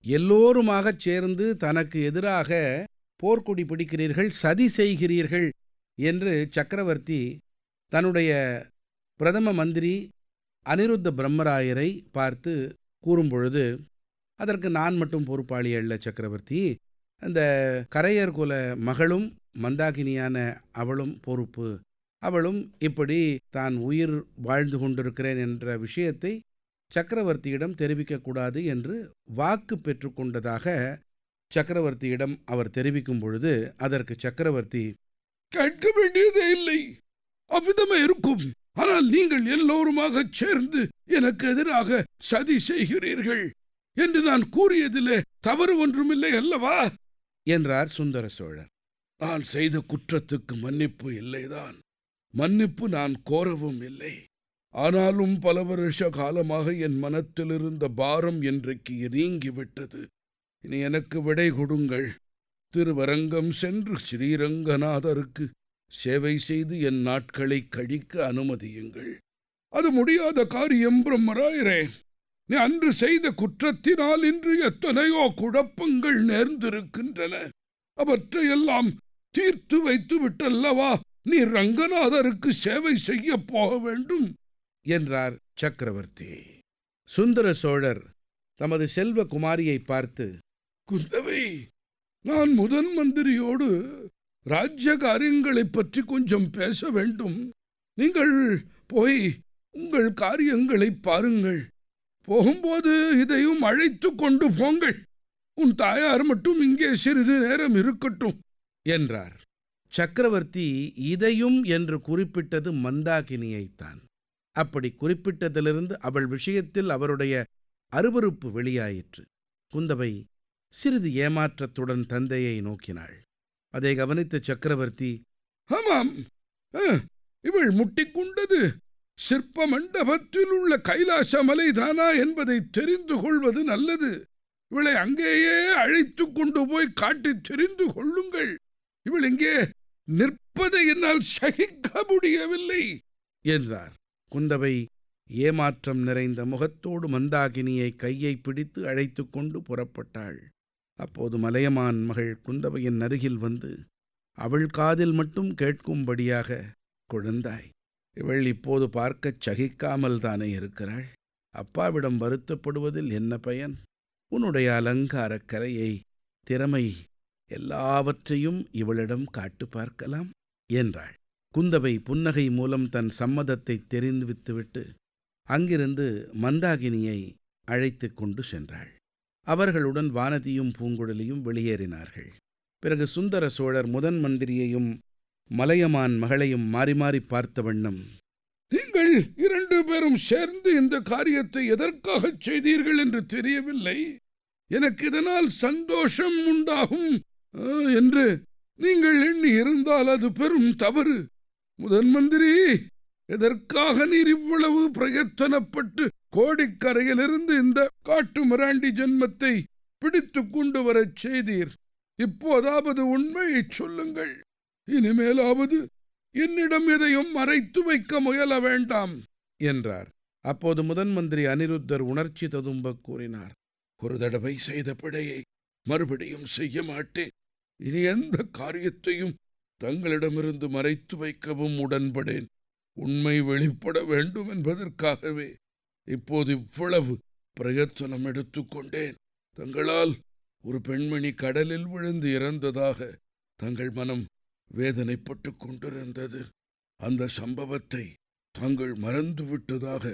எல்லோருமாகச் சேர்ந்து தனக்கு எதிராக போர்க்கொடி பிடிக்கிறீர்கள் சதி செய்கிறீர்கள் என்று சக்கரவர்த்தி தன்னுடைய பிரதம மந்திரி அனிருத்த பிரம்மராயரை பார்த்து கூறும்பொழுது அதற்கு நான் மட்டும் பொறுப்பாளி அல்ல சக்கரவர்த்தி அந்த கரையர் குல மகளும் மந்தாகினியான அவளும் பொறுப்பு அவளும் இப்படி தான் உயிர் வாழ்ந்து கொண்டிருக்கிறேன் என்ற விஷயத்தை சக்கரவர்த்தியிடம் தெரிவிக்கக்கூடாது என்று வாக்கு பெற்றுக்கொண்டதாக சக்கரவர்த்தியிடம் அவர் தெரிவிக்கும் பொழுது அதற்கு சக்கரவர்த்தி கேட்க வேண்டியதே இல்லை அவ்விதமே இருக்கும் ஆனால் நீங்கள் எல்லோருமாகச் சேர்ந்து எனக்கு எதிராக சதி செய்கிறீர்கள் என்று நான் கூறியதிலே தவறு ஒன்றுமில்லை அல்லவா என்றார் சுந்தர சோழர் நான் செய்த குற்றத்துக்கு மன்னிப்பு இல்லைதான் மன்னிப்பு நான் கோரவும் இல்லை ஆனாலும் பல வருஷ காலமாக என் மனத்தில் இருந்த பாரம் இன்றைக்கு நீங்கிவிட்டது இனி எனக்கு விடை கொடுங்கள் திருவரங்கம் சென்று ஸ்ரீரங்கநாதருக்கு சேவை செய்து என் நாட்களை கழிக்க அனுமதியுங்கள் அது முடியாத காரியம் பிரம்மராயரே நீ அன்று செய்த குற்றத்தினால் இன்று எத்தனையோ குழப்பங்கள் நேர்ந்திருக்கின்றன அவற்றையெல்லாம் தீர்த்து வைத்து விட்டல்லவா நீ ரங்கநாதருக்கு சேவை செய்ய போக வேண்டும் என்றார் சக்கரவர்த்தி சுந்தர சோழர் தமது செல்வ குமாரியை பார்த்து குந்தவை நான் முதன் மந்திரியோடு ராஜ்ய காரியங்களைப் பற்றி கொஞ்சம் பேச வேண்டும் நீங்கள் போய் உங்கள் காரியங்களை பாருங்கள் போகும்போது இதையும் அழைத்து கொண்டு போங்கள் உன் தாயார் மட்டும் இங்கே சிறிது நேரம் இருக்கட்டும் என்றார் சக்கரவர்த்தி இதையும் என்று குறிப்பிட்டது மந்தாகினியைத்தான் அப்படி குறிப்பிட்டதிலிருந்து அவள் விஷயத்தில் அவருடைய அருவருப்பு வெளியாயிற்று குந்தவை சிறிது ஏமாற்றத்துடன் தந்தையை நோக்கினாள் அதை கவனித்த சக்கரவர்த்தி ஆமாம் அஹ், இவள் முட்டிக்கொண்டது சிற்ப மண்டபத்தில் உள்ள கைலாச மலைதானா என்பதை தெரிந்து கொள்வது நல்லது இவளை அங்கேயே அழைத்து கொண்டு போய் காட்டித் தெரிந்து கொள்ளுங்கள் இவள் இங்கே நிற்பதை என்னால் சகிக்க முடியவில்லை என்றார் குந்தவை ஏமாற்றம் நிறைந்த முகத்தோடு மந்தாகினியை கையை பிடித்து அழைத்து கொண்டு புறப்பட்டாள் அப்போது மலையமான் மகள் குந்தவையின் அருகில் வந்து அவள் காதில் மட்டும் கேட்கும்படியாக குழந்தாய் இவள் இப்போது பார்க்கச் சகிக்காமல் தானே இருக்கிறாள் அப்பாவிடம் வருத்தப்படுவதில் என்ன பயன் உன்னுடைய அலங்காரக் கலையை திறமை எல்லாவற்றையும் இவளிடம் காட்டு பார்க்கலாம் என்றாள் குந்தவை புன்னகை மூலம் தன் சம்மதத்தை தெரிவித்துவிட்டு அங்கிருந்து மந்தாகினியை அழைத்து கொண்டு சென்றாள் அவர்களுடன் வானதியும் பூங்குழலியும் வெளியேறினார்கள் பிறகு சுந்தர சோழர் முதன் மந்திரியையும் மலையமான் மகளையும் மாறி மாறி பார்த்த வண்ணம் நீங்கள் இரண்டு பேரும் சேர்ந்து இந்த காரியத்தை எதற்காகச் செய்தீர்கள் என்று தெரியவில்லை எனக்கு இதனால் சந்தோஷம் உண்டாகும் ஆ, என்று நீங்கள் எண்ணி இருந்தால் அது பெரும் தவறு முதன் மந்திரி எதற்காக நீர் இவ்வளவு பிரயத்தனப்பட்டு கோடிக்கரையிலிருந்து இந்த காட்டு மிராண்டி ஜென்மத்தை பிடித்துக் கொண்டு வரச் செய்தீர் இப்போதாவது உண்மையைச் சொல்லுங்கள் இனிமேலாவது என்னிடம் எதையும் மறைத்து வைக்க முயல வேண்டாம் என்றார் அப்போது முதன் மந்திரி அனிருத்தர் உணர்ச்சி ததும்ப கூறினார் ஒரு தடவை செய்த பிழையை மறுபடியும் செய்ய மாட்டேன் இனி எந்த காரியத்தையும் தங்களிடமிருந்து மறைத்து வைக்கவும் உடன்படேன் உண்மை வெளிப்பட வேண்டும் என்பதற்காகவே இப்போது இவ்வளவு பிரயத்தனம் எடுத்துக்கொண்டேன் தங்களால் ஒரு பெண்மணி கடலில் விழுந்து இறந்ததாக தங்கள் மனம் வேதனைப்பட்டுக் கொண்டிருந்தது அந்த சம்பவத்தை தாங்கள் மறந்துவிட்டதாக